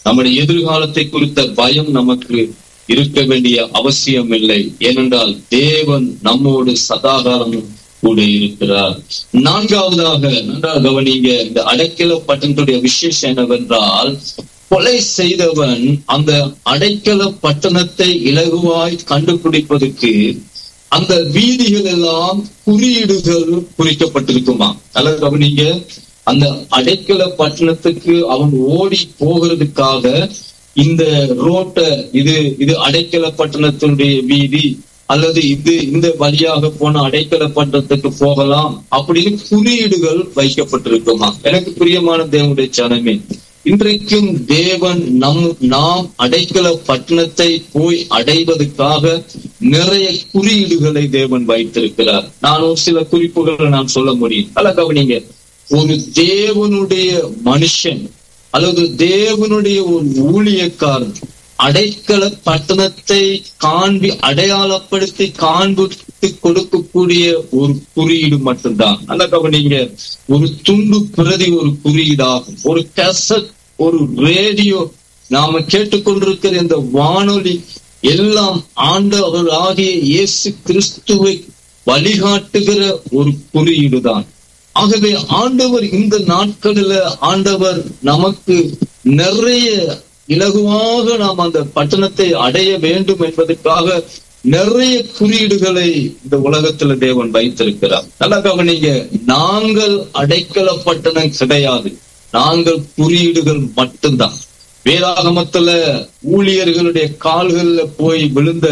நம்முடைய எதிர்காலத்தை குறித்த பயம் நமக்கு இருக்க வேண்டிய அவசியம் இல்லை ஏனென்றால் தேவன் நம்மோடு சதாகாலமும் கூட இருக்கிறார் நான்காவதாக நன்றாக கவனிங்க இந்த அடைக்கல பட்டணத்துடைய விசேஷம் என்னவென்றால் கொலை செய்தவன் அந்த அடைக்கல பட்டணத்தை இலகுவாய் கண்டுபிடிப்பதற்கு அந்த வீதிகள் எல்லாம் குறியீடுகள் குறிக்கப்பட்டிருக்குமா நல்லா கவனிங்க அந்த அடைக்கல பட்டணத்துக்கு அவன் ஓடி போகிறதுக்காக இந்த ரோட்டை இது இது அடைக்கல பட்டணத்தினுடைய வீதி அல்லது இது இந்த வழியாக போன அடைக்கல பட்டணத்துக்கு போகலாம் அப்படின்னு குறியீடுகள் வைக்கப்பட்டிருக்குமா எனக்கு பிரியமான தேவனுடைய சனமே இன்றைக்கும் தேவன் நம் நாம் அடைக்கல பட்டணத்தை போய் அடைவதற்காக நிறைய குறியீடுகளை தேவன் வைத்திருக்கிறார் நானும் சில குறிப்புகளை நான் சொல்ல முடியும் அல்ல கவனிங்க ஒரு தேவனுடைய மனுஷன் அல்லது தேவனுடைய ஒரு ஊழியக்காரன் அடைக்கல பட்டணத்தை காண்பி அடையாளப்படுத்தி காண்பித்து கொடுக்கக்கூடிய ஒரு குறியீடு மட்டும்தான் அந்த கவனிங்க ஒரு துண்டு பிரதி ஒரு குறியீடாகும் ஒரு கசட் ஒரு ரேடியோ நாம கேட்டுக்கொண்டிருக்கிற இந்த வானொலி எல்லாம் ஆண்டவர் ஆகிய இயேசு கிறிஸ்துவை வழிகாட்டுகிற ஒரு குறியீடு தான் ஆகவே ஆண்டவர் இந்த நாட்களில ஆண்டவர் நமக்கு நிறைய இலகுவாக நாம் அந்த பட்டணத்தை அடைய வேண்டும் என்பதற்காக நிறைய குறியீடுகளை இந்த உலகத்துல தேவன் வைத்திருக்கிறார் நல்லா கவனிங்க நாங்கள் அடைக்கல பட்டணம் கிடையாது நாங்கள் குறியீடுகள் மட்டும்தான் வேதாகமத்துல ஊழியர்களுடைய கால்கள்ல போய் விழுந்த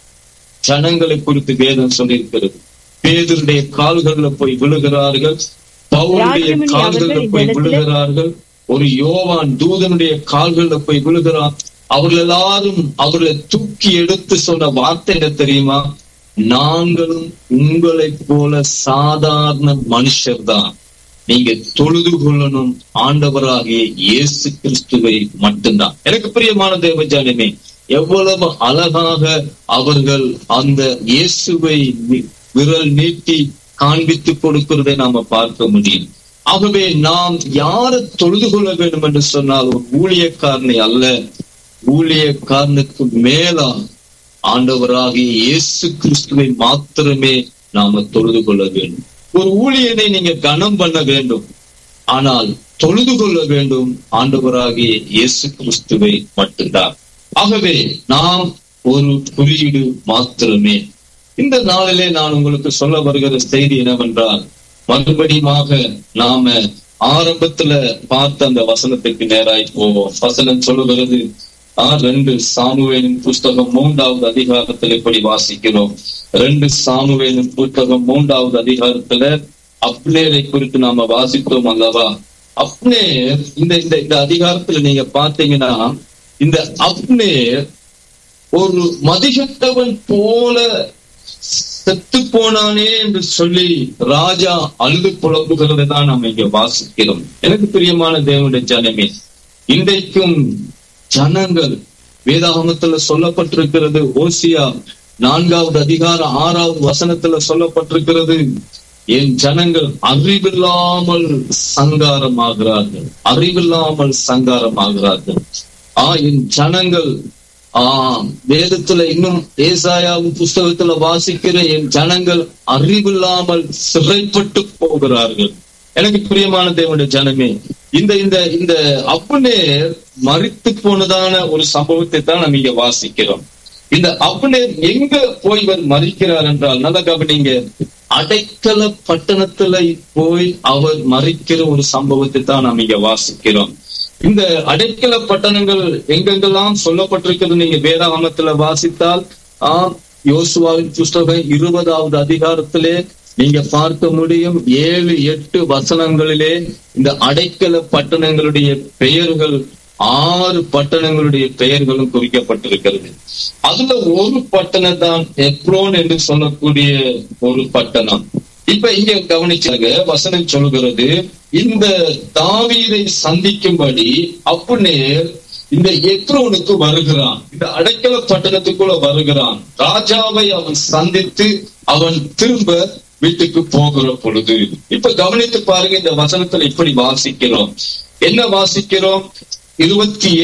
ஜனங்களை குறித்து வேதம் சொல்லியிருக்கிறது பேதருடைய கால்கள்ல போய் விழுகிறார்கள் பவுலுடைய கால்கள்ல போய் விழுகிறார்கள் ஒரு யோவான் தூதனுடைய கால்கள்ல போய் விழுகிறான் அவர்கள் எல்லாரும் அவர்களை தூக்கி எடுத்து சொன்ன வார்த்தை என்ன தெரியுமா நாங்களும் உங்களைப் போல சாதாரண மனுஷர் தான் நீங்க தொழுது கொள்ளணும் ஆண்டவராகிய இயேசு கிறிஸ்துவை மட்டும்தான் எனக்கு பிரியமான தேவஜானமே எவ்வளவு அழகாக அவர்கள் அந்த இயேசுவை விரல் நீட்டி காண்பித்து கொடுக்கிறதை நாம பார்க்க முடியும் ஆகவே நாம் யாரை தொழுது கொள்ள வேண்டும் என்று சொன்னால் ஒரு ஊழியக்காரனை அல்ல ஊழியக்காரனுக்கு மேலா ஆண்டவராகிய இயேசு கிறிஸ்துவை மாத்திரமே நாம தொழுது கொள்ள வேண்டும் ஒரு ஊழியனை நீங்க கனம் பண்ண வேண்டும் ஆனால் தொழுது கொள்ள வேண்டும் ஆண்டவராகிய இயேசு கிறிஸ்துவை மட்டும்தான் ஆகவே நாம் ஒரு குறியீடு மாத்திரமே இந்த நாளிலே நான் உங்களுக்கு சொல்ல வருகிற செய்தி என்னவென்றால் மறுபடியுமாக நாம ஆரம்பத்துல பார்த்த அந்த வசனத்துக்கு நேராய் போவோம் வசனம் சொல்லுகிறது ரெண்டு சாமுவேலின் புஸ்தகம் மூன்றாவது அதிகாரத்தில் இப்படி வாசிக்கிறோம் ரெண்டு சாமுவேலின் புஸ்தகம் மூன்றாவது அதிகாரத்துல அப்னேரை குறித்து நாம வாசித்தோம் அல்லவா அப்னேர் இந்த இந்த இந்த அதிகாரத்துல நீங்க பாத்தீங்கன்னா இந்த அப்னேர் ஒரு மதிகட்டவன் போல செத்து போனானே என்று சொல்லி ராஜா அழுது புலம்புகிறதை தான் நாம் இங்க வாசிக்கிறோம் எனக்கு பிரியமான தேவனுடைய ஜனமே இன்றைக்கும் ஜனங்கள் வேதாகமத்துல சொல்லப்பட்டிருக்கிறது ஓசியா நான்காவது அதிகார ஆறாவது வசனத்துல சொல்லப்பட்டிருக்கிறது என் ஜனங்கள் அறிவில்லாமல் சங்காரமாகிறார்கள் அறிவில்லாமல் சங்காரமாகிறார்கள் ஆ என் ஜனங்கள் ஆஹ் வேதத்துல இன்னும் ஏசாயாவும் புஸ்தகத்துல வாசிக்கிற என் ஜனங்கள் அறிவில்லாமல் சிறைப்பட்டு போகிறார்கள் எனக்கு பிரியமான தேவனுடைய ஜனமே இந்த இந்த இந்த அப்புநேர் மறித்து போனதான ஒரு சம்பவத்தை தான் நம்ம இங்க வாசிக்கிறோம் இந்த அப்புநேர் எங்க போய் இவர் மறிக்கிறார் என்றால் நல்ல கவனிங்க அடைக்கல பட்டணத்துல போய் அவர் மறிக்கிற ஒரு சம்பவத்தை தான் நாம் இங்க வாசிக்கிறோம் இந்த அடைக்கல பட்டணங்கள் எங்கெங்கெல்லாம் சொல்லப்பட்டிருக்கிறது நீங்க வேதாகமத்துல வாசித்தால் ஆம் யோசுவாவின் புஸ்தகம் இருபதாவது அதிகாரத்திலே நீங்க பார்க்க முடியும் ஏழு எட்டு வசனங்களிலே இந்த அடைக்கல பட்டணங்களுடைய பெயர்கள் ஆறு பட்டணங்களுடைய பெயர்களும் குறிக்கப்பட்டிருக்கிறது அதுல ஒரு பட்டணம் தான் எப்ரோன் என்று சொல்லக்கூடிய ஒரு பட்டணம் இப்ப இங்க கவனிச்சாங்க வசனம் சொல்கிறது இந்த தாவீதை சந்திக்கும்படி அப்புநேர் இந்த எக்ரோனுக்கு வருகிறான் இந்த அடைக்கல பட்டணத்துக்குள்ள வருகிறான் ராஜாவை அவன் சந்தித்து அவன் திரும்ப வீட்டுக்கு போகிற பொழுது இப்ப கவனித்து பாருங்க இந்த வசனத்துல இப்படி வாசிக்கிறோம் என்ன வாசிக்கிறோம் இருபத்தி